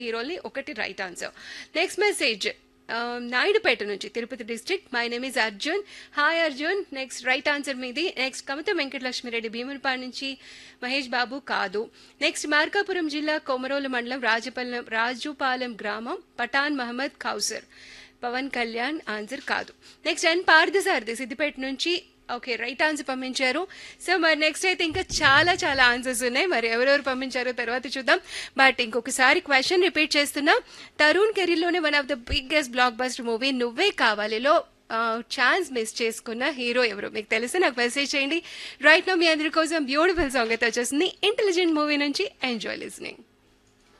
హీరోని ఒకటి right answer next message Naidupeta నుంచి Tirupati district my name is Arjun hi Arjun next right answer మీది నెక్స్ట్ కవిత వెంకటలక్ష్మిరెడ్డి భీమునిపాడు నుంచి మహేష్ బాబు కాదు నెక్స్ట్ మార్కాపురం జిల్లా కొమరోలు మండలం రాజపాలెం రాజుపాలెం గ్రామం పఠాన్ మహమ్మద్ కౌసర్ పవన్ కళ్యాణ్ ఆన్సర్ కాదు నెక్స్ట్ ఎన్ పార్థసారథి సిద్దిపేట నుంచి ఓకే రైట్ ఆన్సర్ పంపించారు సో మరి నెక్స్ట్ అయితే ఇంకా చాలా చాలా ఆన్సర్స్ ఉన్నాయి మరి ఎవరెవరు పంపించారో తర్వాత చూద్దాం బట్ ఇంకొకసారి క్వశ్చన్ రిపీట్ చేస్తున్నా తరుణ్ కెరీర్లోనే one of the biggest blockbuster movie నువ్వే కావాలిలో ఛాన్స్ మిస్ చేసుకున్న హీరో ఎవరు మీకు తెలిస్తే నాకు మెసేజ్ చేయండి రైట్ నో మీ అందరి కోసం బ్యూటిఫుల్ సాంగ్ అయితే వచ్చేసింది ఇంటెలిజెంట్ మూవీ నుంచి ఎంజాయ్ లిస్నింగ్